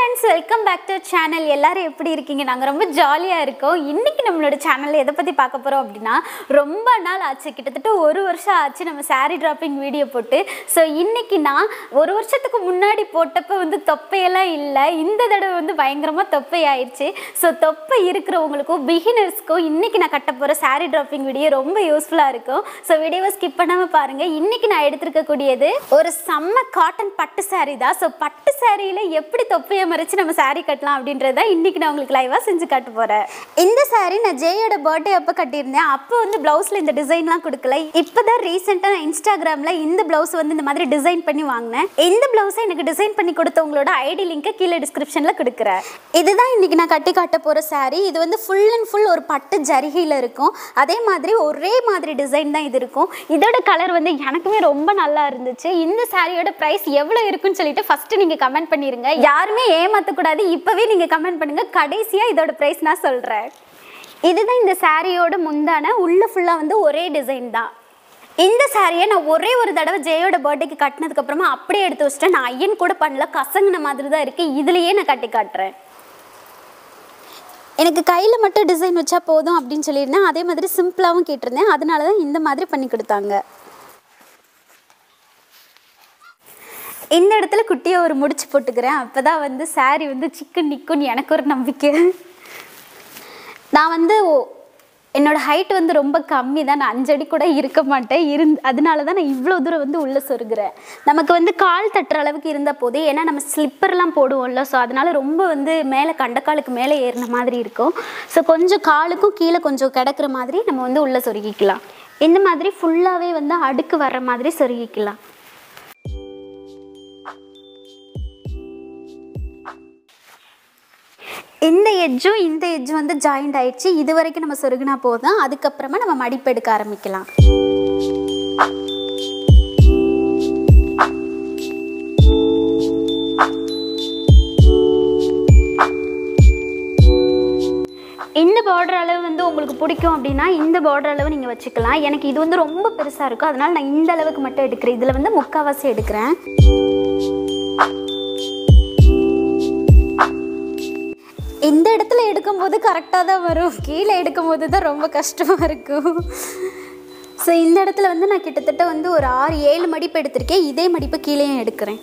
friends welcome back to channel எல்லாரும் எப்படி இருக்கீங்க நாங்கள் ரொம்ப ஜாலியாக இருக்கோம் இன்றைக்கி நம்மளோட சேனலில் எதை பற்றி பார்க்க போகிறோம் அப்படின்னா ரொம்ப நாள் ஆச்சு கிட்டத்தட்ட ஒரு வருஷம் ஆச்சு நம்ம saree டிராப்பிங் வீடியோ போட்டு ஸோ இன்றைக்கி நான் ஒரு வருஷத்துக்கு முன்னாடி போட்டப்போ வந்து தொப்பையெல்லாம் இல்லை இந்த தடவை வந்து பயங்கரமாக தொப்பை ஆயிடுச்சு ஸோ தொப்பை இருக்கிறவங்களுக்கும் பிகினர்ஸ்க்கும் இன்றைக்கி நான் கட்ட போகிற saree டிராப்பிங் வீடியோ ரொம்ப யூஸ்ஃபுல்லாக இருக்கும் ஸோ வீடியோவை ஸ்கிப் பண்ணாமல் பாருங்கள் இன்றைக்கி நான் எடுத்திருக்கக்கூடியது ஒரு செம்ம காட்டன் பட்டு saree தான் ஸோ பட்டு சாரியில் எப்படி தொப்பையை மறைச்சு நம்ம saree கட்டலாம் அப்படின்றத இன்றைக்கி நான் உங்களுக்கு லைவாக செஞ்சு காட்ட போகிறேன் இந்த saree நான் ஜெயோட பர்த்டே அப்போ கட்டியிருந்தேன் அப்போ வந்து ப்ளவுஸில் இந்த டிசைன்லாம் கொடுக்கல இப்போ தான் ரீசெண்டாக நான் இன்ஸ்டாகிராமில் இந்த ப்ளவுஸ் வந்து இந்த மாதிரி டிசைன் பண்ணி வாங்கினேன் இந்த ப்ளவுஸை எனக்கு டிசைன் பண்ணி கொடுத்தவங்களோட ஐடி லிங்க்கை கீழே டிஸ்கிரிப்ஷனில் கொடுக்குறேன் இதுதான் இன்றைக்கி நான் கட்டி காட்ட போகிற saree இது வந்து ஃபுல் அண்ட் ஃபுல் ஒரு பட்டு ஜரிகையில் இருக்கும் அதே மாதிரி ஒரே மாதிரி டிசைன் தான் இது இருக்கும் இதோட கலர் வந்து எனக்குமே ரொம்ப நல்லா இருந்துச்சு இந்த சாரியோட ப்ரைஸ் எவ்வளோ இருக்குன்னு சொல்லிட்டு ஃபஸ்ட்டு நீங்கள் கமெண்ட் பண்ணிடுங்க யாருமே ஏமாற்றக்கூடாது இப்போவே நீங்கள் கமெண்ட் பண்ணுங்கள் கடைசியாக இதோட ப்ரைஸ் நான் சொல்கிறேன் இதுதான் இந்த சாரியோட முந்தான உள்ள ஃபுல்லாக வந்து ஒரே டிசைன் தான் இந்த சாரியை நான் ஒரே ஒரு தடவை ஜெயோட பர்த்டேக்கு கட்டினதுக்கப்புறமா அப்படியே எடுத்து வச்சிட்டேன் நான் ஐயன் கூட பண்ணல கசங்கின மாதிரி தான் இருக்குது இதுலேயே நான் கட்டி காட்டுறேன் எனக்கு கையில் மட்டும் டிசைன் வச்சா போதும் அப்படின்னு சொல்லியிருந்தேன் அதே மாதிரி சிம்பிளாகவும் கேட்டிருந்தேன் அதனால தான் இந்த மாதிரி பண்ணி கொடுத்தாங்க இந்த இடத்துல குட்டியை ஒரு முடிச்சு போட்டுக்கிறேன் அப்போ தான் வந்து saree வந்து சிக்கன் நிற்கும்னு எனக்கு ஒரு நம்பிக்கை நான் வந்து ஓ- என்னோட ஹைட் வந்து ரொம்ப கம்மி தான் நான் அஞ்சடி கூட இருக்க மாட்டேன் இருந் அதனால தான் நான் இவ்வளோ தூரம் வந்து உள்ளே சொருகிறேன் நமக்கு வந்து கால் தட்டுற அளவுக்கு இருந்த போதே ஏன்னா நம்ம ஸ்லிப்பர்லாம் போடுவோம்ல ஸோ அதனால ரொம்ப வந்து மேலே கண்டக்காலுக்கு மேலே ஏறின மாதிரி இருக்கும் ஸோ கொஞ்சம் காலுக்கும் கீழே கொஞ்சம் கிடக்கிற மாதிரி நம்ம வந்து உள்ளே சொருகிக்கலாம் இந்த மாதிரி ஃபுல்லாகவே வந்து அடுக்கு வர்ற மாதிரி சொருகிக்கலாம் இந்த எட்ஜும் இந்த எட்ஜும் வந்து ஜாயிண்ட் ஆயிடுச்சு இது வரைக்கும் நம்ம சொருகினா போதும் அதுக்கப்புறமா நம்ம மடிப்பு எடுக்க ஆரம்பிக்கலாம் இந்த பார்டர் அளவு வந்து உங்களுக்கு பிடிக்கும் அப்படின்னா இந்த பார்டர் அளவு நீங்கள் வச்சுக்கலாம் எனக்கு இது வந்து ரொம்ப பெருசாக இருக்கும் அதனால நான் இந்த அளவுக்கு மட்டும் எடுக்கிறேன் இதில் வந்து முக்கால்வாசி எடுக்கிறேன் இந்த இடத்துல எடுக்கும்போது கரெக்டாக தான் வரும் கீழே எடுக்கும்போது தான் ரொம்ப கஷ்டமாக இருக்கும் ஸோ இந்த இடத்துல வந்து நான் கிட்டத்தட்ட வந்து ஒரு ஆறு ஏழு மடிப்பு எடுத்திருக்கேன் இதே மடிப்பு கீழேயும் எடுக்கிறேன்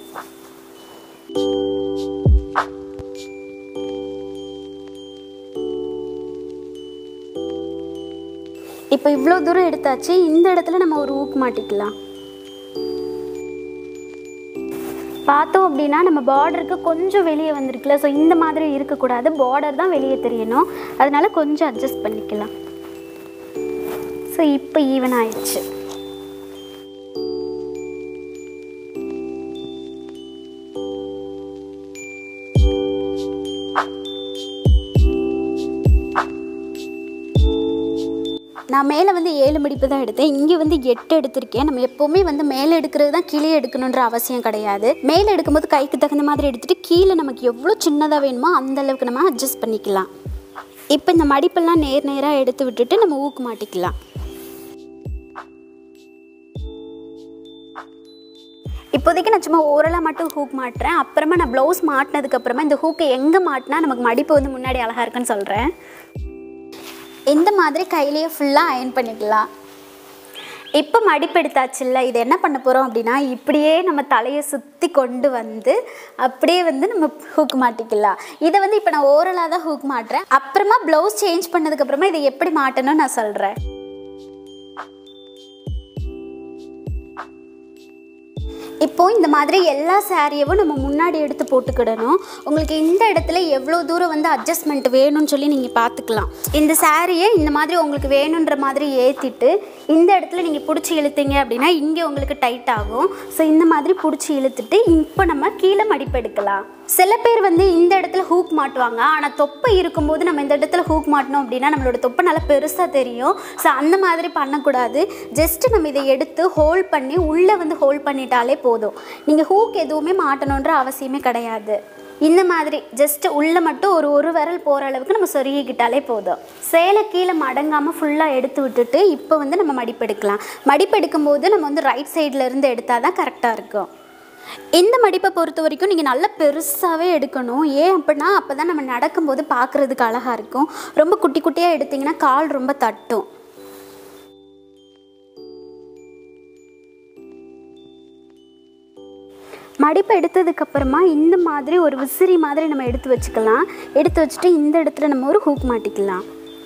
இப்போ இவ்வளோ தூரம் எடுத்தாச்சு இந்த இடத்துல நம்ம ஒரு ஊக்கு மாட்டிக்கலாம் பார்த்தோம் அப்படின்னா நம்ம பார்டருக்கு கொஞ்சம் வெளியே வந்திருக்குல்ல ஸோ இந்த மாதிரி இருக்கக்கூடாது பார்டர் தான் வெளியே தெரியணும் அதனால கொஞ்சம் அட்ஜஸ்ட் பண்ணிக்கலாம் ஸோ இப்போ ஈவன் ஆயிடுச்சு நான் மேலே வந்து ஏழு மடிப்பு தான் எடுத்தேன் இங்கே வந்து எட்டு எடுத்திருக்கேன் நம்ம எப்போவுமே வந்து மேலே எடுக்கிறது தான் கீழே எடுக்கணுன்ற அவசியம் கிடையாது மேலே எடுக்கும்போது கைக்கு தகுந்த மாதிரி எடுத்துகிட்டு கீழே நமக்கு எவ்வளோ சின்னதாக வேணுமோ அந்த அளவுக்கு நம்ம அட்ஜஸ்ட் பண்ணிக்கலாம் இப்போ இந்த மடிப்பெல்லாம் நேர் நேராக எடுத்து விட்டுட்டு நம்ம ஊக்கு மாட்டிக்கலாம் இப்போதைக்கு நான் சும்மா ஓரலாக மட்டும் ஹூக் மாட்டுறேன் அப்புறமா நான் ப்ளவுஸ் மாட்டினதுக்கப்புறமா இந்த ஹூக்கை எங்கே மாட்டினா நமக்கு மடிப்பு வந்து முன்னாடி அழகாக இருக்குன்னு சொல்கிறேன் இந்த மாதிரி கையிலேயே ஃபுல்லாக அயன் பண்ணிக்கலாம் இப்போ மடிப்பு எடுத்தாச்சுல்ல இது என்ன பண்ண போகிறோம் அப்படின்னா இப்படியே நம்ம தலையை சுற்றி கொண்டு வந்து அப்படியே வந்து நம்ம ஹூக் மாட்டிக்கலாம் இதை வந்து இப்போ நான் ஓரலாக தான் ஹூக் மாட்டுறேன் அப்புறமா ப்ளவுஸ் சேஞ்ச் பண்ணதுக்கப்புறமா இதை எப்படி மாட்டணும்னு நான் சொல்கிறேன் இப்போ இந்த மாதிரி எல்லா சாரியவும் நம்ம முன்னாடி எடுத்து போட்டுக்கிடணும் உங்களுக்கு இந்த இடத்துல எவ்வளோ தூரம் வந்து அட்ஜஸ்ட்மெண்ட் வேணும்னு சொல்லி நீங்கள் பார்த்துக்கலாம் இந்த சாரியை இந்த மாதிரி உங்களுக்கு வேணுன்ற மாதிரி ஏற்றிட்டு இந்த இடத்துல நீங்கள் பிடிச்சி இழுத்தீங்க அப்படின்னா இங்கே உங்களுக்கு டைட் ஆகும் ஸோ இந்த மாதிரி பிடிச்சி இழுத்துட்டு இப்போ நம்ம கீழே மடிப்பு எடுக்கலாம் சில பேர் வந்து இந்த இடத்துல ஹூக் மாட்டுவாங்க ஆனால் தொப்பை இருக்கும்போது நம்ம இந்த இடத்துல ஹூக் மாட்டினோம் அப்படின்னா நம்மளோட தொப்பை நல்லா பெருசாக தெரியும் ஸோ அந்த மாதிரி பண்ணக்கூடாது ஜஸ்ட்டு நம்ம இதை எடுத்து ஹோல்ட் பண்ணி உள்ளே வந்து ஹோல்ட் பண்ணிட்டாலே போதும் நீங்கள் ஹூக் எதுவுமே மாட்டணுன்ற அவசியமே கிடையாது இந்த மாதிரி ஜஸ்ட் உள்ளே மட்டும் ஒரு ஒரு விரல் போகிற அளவுக்கு நம்ம சொருகிக்கிட்டாலே போதும் சேலை கீழே மடங்காமல் ஃபுல்லாக எடுத்து விட்டுட்டு இப்போ வந்து நம்ம மடிப்பெடுக்கலாம் மடிப்பெடுக்கும் போது நம்ம வந்து ரைட் சைடில் இருந்து எடுத்தால் தான் கரெக்டாக இருக்கும் இந்த மடிப்பை பொறுத்த வரைக்கும் நீங்கள் நல்லா பெருசாகவே எடுக்கணும் ஏன் அப்படின்னா அப்போ தான் நம்ம நடக்கும்போது பார்க்குறதுக்கு அழகாக இருக்கும் ரொம்ப குட்டி குட்டியாக எடுத்திங்கன்னா கால் ரொம்ப தட்டும் மடிப்பை எடுத்ததுக்கப்புறமா இந்த மாதிரி ஒரு விசிறி மாதிரி நம்ம எடுத்து வச்சுக்கலாம் எடுத்து வச்சுட்டு இந்த இடத்துல நம்ம ஒரு ஹூக் மாட்டிக்கலாம்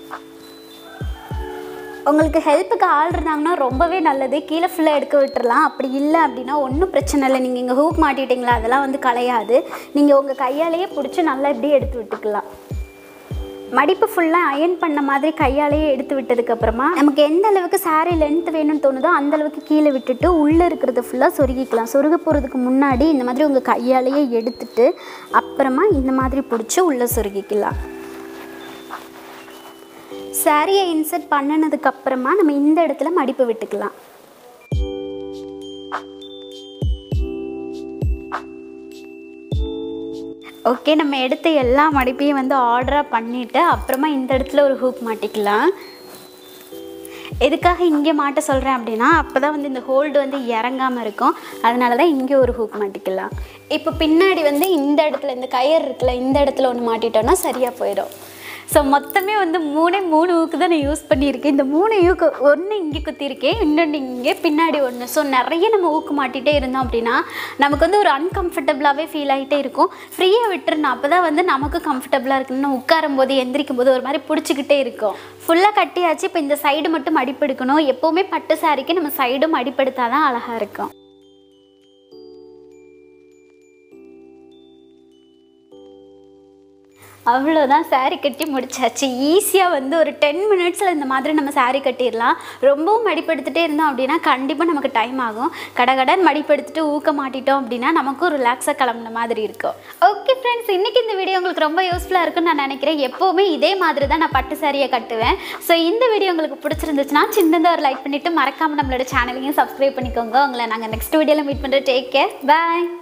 உங்களுக்கு ஹெல்ப்புக்கு ஆள் இருந்தாங்கன்னா ரொம்பவே நல்லது கீழே ஃபுல்லாக எடுக்க விட்டுறலாம் அப்படி இல்லை அப்படின்னா ஒன்றும் பிரச்சனை இல்லை நீங்கள் இங்கே ஹூக் மாட்டிட்டீங்களா அதெல்லாம் வந்து கலையாது நீங்கள் உங்கள் கையாலேயே பிடிச்சி நல்லா இப்படியே எடுத்து விட்டுக்கலாம் மடிப்பு ஃபுல்லாக அயன் பண்ண மாதிரி கையாலேயே எடுத்து விட்டதுக்கப்புறமா நமக்கு எந்த அளவுக்கு saree லென்த் வேணும்னு தோணுதோ அந்த அளவுக்கு கீழே விட்டுட்டு உள்ளே இருக்கிறத ஃபுல்லாக சொருகிக்கலாம் சொருக போகிறதுக்கு முன்னாடி இந்த மாதிரி உங்கள் கையாலேயே எடுத்துட்டு அப்புறமா இந்த மாதிரி பிடிச்சி உள்ளே சொருகிக்கலாம் சாரியை இன்சர்ட் பண்ணினதுக்கு அப்புறமா நம்ம இந்த இடத்துல மடிப்பு விட்டுக்கலாம் ஓகே நம்ம எடுத்த எல்லா மடிப்பையும் வந்து ஆர்டராக பண்ணிவிட்டு அப்புறமா இந்த இடத்துல ஒரு ஹூக் மாட்டிக்கலாம் எதுக்காக இங்கே மாட்ட சொல்கிறேன் அப்படின்னா அப்போ தான் வந்து இந்த ஹோல்டு வந்து இறங்காமல் இருக்கும் அதனால தான் இங்கே ஒரு ஹூக் மாட்டிக்கலாம் இப்போ பின்னாடி வந்து இந்த இடத்துல இந்த கயர் இருக்குல்ல இந்த இடத்துல ஒன்று மாட்டிட்டோன்னா சரியாக போயிடும் ஸோ மொத்தமே வந்து மூணே மூணு ஊக்கு தான் நான் யூஸ் பண்ணியிருக்கேன் இந்த மூணு ஊக்கு ஒன்று இங்கே குத்திருக்கேன் இன்னொன்று இங்கே பின்னாடி ஒன்று ஸோ நிறைய நம்ம ஊக்கு மாட்டிகிட்டே இருந்தோம் அப்படின்னா நமக்கு வந்து ஒரு அன்கம்ஃபர்டபுளாகவே ஃபீல் ஆகிட்டே இருக்கும் ஃப்ரீயாக விட்டுருணும் அப்போ தான் வந்து நமக்கு கம்ஃபர்டபுளாக இருக்குன்னு உட்காரும் போது எந்திரிக்கும் போது ஒரு மாதிரி பிடிச்சிக்கிட்டே இருக்கும் ஃபுல்லாக கட்டியாச்சு இப்போ இந்த சைடு மட்டும் மடிப்பெடுக்கணும் எப்போவுமே பட்டு சாரிக்கு நம்ம சைடும் மடிப்பெடுத்தால் தான் அழகாக இருக்கும் அவ்வளோதான் saree கட்டி முடிச்சாச்சு ஈஸியாக வந்து ஒரு டென் மினிட்ஸில் இந்த மாதிரி நம்ம saree கட்டிடலாம் ரொம்பவும் மடிப்படுத்திட்டே இருந்தோம் அப்படின்னா கண்டிப்பாக நமக்கு டைம் ஆகும் கடகடன் மடிப்படுத்திட்டு ஊக்க மாட்டிட்டோம் அப்படின்னா நமக்கும் ரிலாக்ஸாக கிளம்புன மாதிரி இருக்கும் ஓகே ஃப்ரெண்ட்ஸ் இன்றைக்கி இந்த வீடியோ உங்களுக்கு ரொம்ப யூஸ்ஃபுல்லாக இருக்குன்னு நான் நினைக்கிறேன் எப்போவுமே இதே மாதிரி தான் நான் பட்டு சாரியை கட்டுவேன் ஸோ இந்த வீடியோ உங்களுக்கு பிடிச்சிருந்துச்சுன்னா சின்னதாக ஒரு லைக் பண்ணிவிட்டு மறக்காமல் நம்மளோட சேனலையும் சப்ஸ்கிரைப் பண்ணிக்கோங்க உங்களை நாங்கள் நெக்ஸ்ட் வீடியோவில் மீட் பண்ணுற டேக் கேர் பாய்